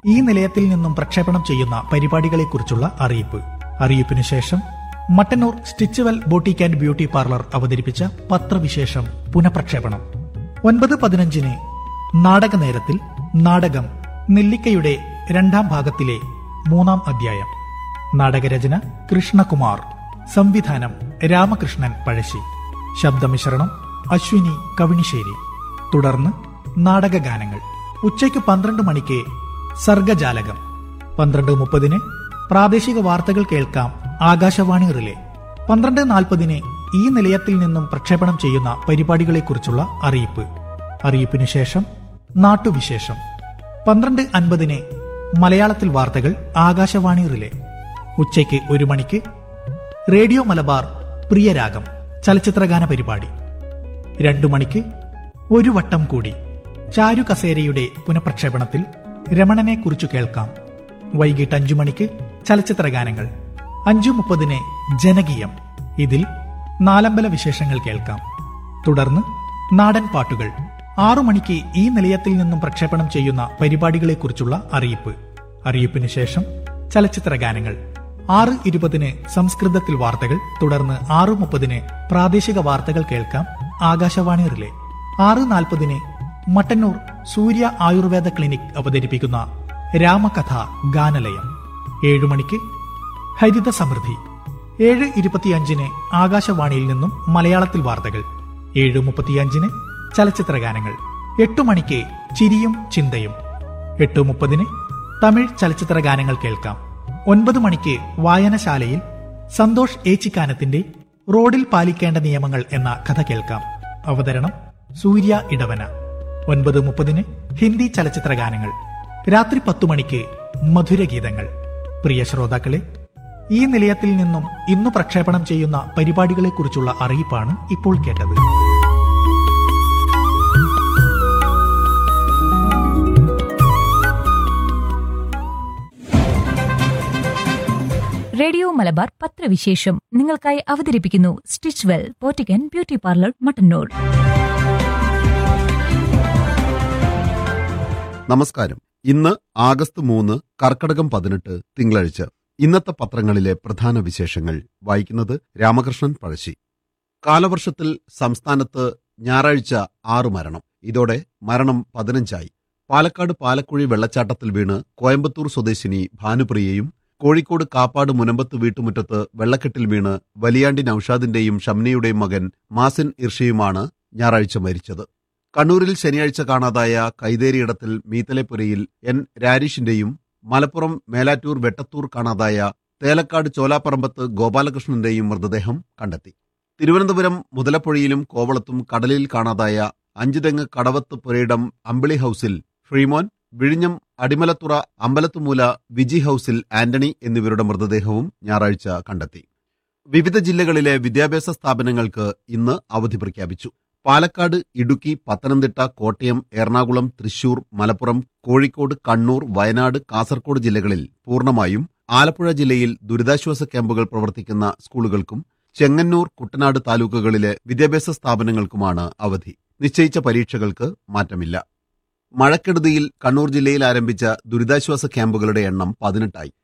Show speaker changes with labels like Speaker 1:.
Speaker 1: ഈ നിലയത്തിൽ നിന്നും പ്രക്ഷേപണം ചെയ്യുന്ന പരിപാടികളെക്കുറിച്ചുള്ള അറിയിപ്പ് അറിയിപ്പിനു ശേഷം Mattannur Stitchwell boutique and beauty parlour അവതരിപ്പിച്ച പത്രവിശേഷം പുനഃപ്രക്ഷേപണം ഒൻപത് പതിനഞ്ചിന് നാടക നേരത്തിൽ നാടകം നെല്ലിക്കയുടെ രണ്ടാം ഭാഗത്തിലെ മൂന്നാം അധ്യായം നാടകരചന കൃഷ്ണകുമാർ സംവിധാനം രാമകൃഷ്ണൻ പഴശ്ശി ശബ്ദമിശ്രണം അശ്വിനി കവിണിശ്ശേരി തുടർന്ന് നാടകഗാനങ്ങൾ ഉച്ചയ്ക്ക് പന്ത്രണ്ട് മണിക്ക് സർഗജാലകം പന്ത്രണ്ട് മുപ്പതിന് പ്രാദേശിക വാർത്തകൾ കേൾക്കാം ആകാശവാണി റിലേ പന്ത്രണ്ട് നാൽപ്പതിന് ഈ നിലയത്തിൽ നിന്നും പ്രക്ഷേപണം ചെയ്യുന്ന പരിപാടികളെക്കുറിച്ചുള്ള അറിയിപ്പ് അറിയിപ്പിനു ശേഷം നാട്ടുവിശേഷം പന്ത്രണ്ട് അൻപതിന് മലയാളത്തിൽ വാർത്തകൾ ആകാശവാണി റിലേ ഉച്ചയ്ക്ക് ഒരു മണിക്ക് റേഡിയോ മലബാർ പ്രിയരാഗം ചലച്ചിത്രഗാന പരിപാടി രണ്ടു മണിക്ക് ഒരു വട്ടം കൂടി ചാരു കസേരയുടെ പുനഃപ്രക്ഷേപണത്തിൽ രമണനെ കുറിച്ചു കേൾക്കാം വൈകിട്ട് അഞ്ചു മണിക്ക് ചലച്ചിത്രഗാനങ്ങൾ അഞ്ചു മുപ്പതിന് ജനകീയം ഇതിൽ നാലമ്പല വിശേഷങ്ങൾ കേൾക്കാം തുടർന്ന് നാടൻ പാട്ടുകൾ ആറു മണിക്ക് ഈ നിലയത്തിൽ നിന്നും പ്രക്ഷേപണം ചെയ്യുന്ന പരിപാടികളെക്കുറിച്ചുള്ള അറിയിപ്പ് അറിയിപ്പിന് ശേഷം ചലച്ചിത്ര ഗാനങ്ങൾ ആറ് ഇരുപതിന് സംസ്കൃതത്തിൽ വാർത്തകൾ തുടർന്ന് ആറ് മുപ്പതിന് പ്രാദേശിക വാർത്തകൾ കേൾക്കാം ആകാശവാണി റിലേ ആറ് നാൽപ്പതിന് മട്ടന്നൂർ സൂര്യ ആയുർവേദ ക്ലിനിക് അവതരിപ്പിക്കുന്ന രാമകഥ ഗാനലയം ഏഴു മണിക്ക് ഹരിത സമൃദ്ധി ഏഴ് ഇരുപത്തിയഞ്ചിന് ആകാശവാണിയിൽ നിന്നും മലയാളത്തിൽ വാർത്തകൾ ഏഴ് മുപ്പത്തിയഞ്ചിന് ചലച്ചിത്ര ഗാനങ്ങൾ എട്ടു മണിക്ക് ചിരിയും ചിന്തയും എട്ട് മുപ്പതിന് തമിഴ് ചലച്ചിത്ര ഗാനങ്ങൾ കേൾക്കാം ഒൻപത് മണിക്ക് വായനശാലയിൽ സന്തോഷ് ഏച്ചിക്കാനത്തിന്റെ റോഡിൽ പാലിക്കേണ്ട നിയമങ്ങൾ എന്ന കഥ കേൾക്കാം അവതരണം സൂര്യ ഇടവന ഒൻപത് മുപ്പതിന് ഹിന്ദി ചലച്ചിത്ര ഗാനങ്ങൾ രാത്രി പത്തു മണിക്ക് മധുരഗീതങ്ങൾ പ്രിയ ശ്രോതാക്കളെ ഈ നിലയത്തിൽ നിന്നും ഇന്നു പ്രക്ഷേപണം ചെയ്യുന്ന പരിപാടികളെക്കുറിച്ചുള്ള അറിയിപ്പാണ് ഇപ്പോൾ കേട്ടത്
Speaker 2: റേഡിയോ മലബാർ പത്രവിശേഷം നിങ്ങൾക്കായി അവതരിപ്പിക്കുന്നു Stitch Well boutique beauty parlour Mattannur
Speaker 3: നമസ്കാരം ഇന്ന് ആഗസ്റ്റ് മൂന്ന് കർക്കടകം പതിനെട്ട് തിങ്കളാഴ്ച ഇന്നത്തെ പത്രങ്ങളിലെ പ്രധാന വിശേഷങ്ങൾ വായിക്കുന്നത് രാമകൃഷ്ണൻ പഴശ്ശി കാലവർഷത്തിൽ സംസ്ഥാനത്ത് ഞായറാഴ്ച ആറ് മരണം ഇതോടെ മരണം പതിനഞ്ചായി പാലക്കാട് പാലക്കുഴി വെള്ളച്ചാട്ടത്തിൽ വീണ് കോയമ്പത്തൂർ സ്വദേശിനി ഭാനുപ്രിയയും കോഴിക്കോട് കാപ്പാട് മുനമ്പത്ത് വീട്ടുമുറ്റത്ത് വെള്ളക്കെട്ടിൽ വീണ് വലിയാണ്ടി നൌഷാദിന്റെയും ഷംനയുടെയും മകൻ മാസിൻ ഇർഷയുമാണ് ഞായറാഴ്ച മരിച്ചത് കണ്ണൂരിൽ ശനിയാഴ്ച കാണാതായ കൈതേരിയിടത്തിൽ മീത്തലെപ്പുരയിൽ എൻ രാരീഷിന്റെയും മലപ്പുറം മേലാറ്റൂർ വെട്ടത്തൂർ കാണാതായ തേലക്കാട് ചോലാപ്പറമ്പത്ത് ഗോപാലകൃഷ്ണന്റെയും മൃതദേഹം കണ്ടെത്തി തിരുവനന്തപുരം മുതലപ്പുഴയിലും കോവളത്തും കടലിൽ കാണാതായ അഞ്ചുതെങ്ങ് കടവത്ത് പുരയിടം അമ്പിളി ഹൌസിൽ ഫ്രീമോൻ വിഴിഞ്ഞം അടിമലത്തുറ അമ്പലത്തുമൂല വിജി ഹൌസിൽ ആന്റണി എന്നിവരുടെ മൃതദേഹവും ഞായറാഴ്ച കണ്ടെത്തി വിവിധ ജില്ലകളിലെ വിദ്യാഭ്യാസ സ്ഥാപനങ്ങൾക്ക് ഇന്ന് അവധി പ്രഖ്യാപിച്ചു പാലക്കാട് ഇടുക്കി പത്തനംതിട്ട കോട്ടയം എറണാകുളം തൃശൂർ മലപ്പുറം കോഴിക്കോട് കണ്ണൂർ വയനാട് കാസർഗോഡ് ജില്ലകളിൽ പൂർണ്ണമായും ആലപ്പുഴ ജില്ലയിൽ ദുരിതാശ്വാസ ക്യാമ്പുകൾ പ്രവർത്തിക്കുന്ന സ്കൂളുകൾക്കും ചെങ്ങന്നൂർ കുട്ടനാട് താലൂക്കുകളിലെ വിദ്യാഭ്യാസ സ്ഥാപനങ്ങൾക്കുമാണ് അവധി നിശ്ചയിച്ച പരീക്ഷകൾക്ക് മാറ്റമില്ല മഴക്കെടുതിയിൽ കണ്ണൂർ ജില്ലയിൽ ആരംഭിച്ച ദുരിതാശ്വാസ ക്യാമ്പുകളുടെ എണ്ണം പതിനെട്ടായി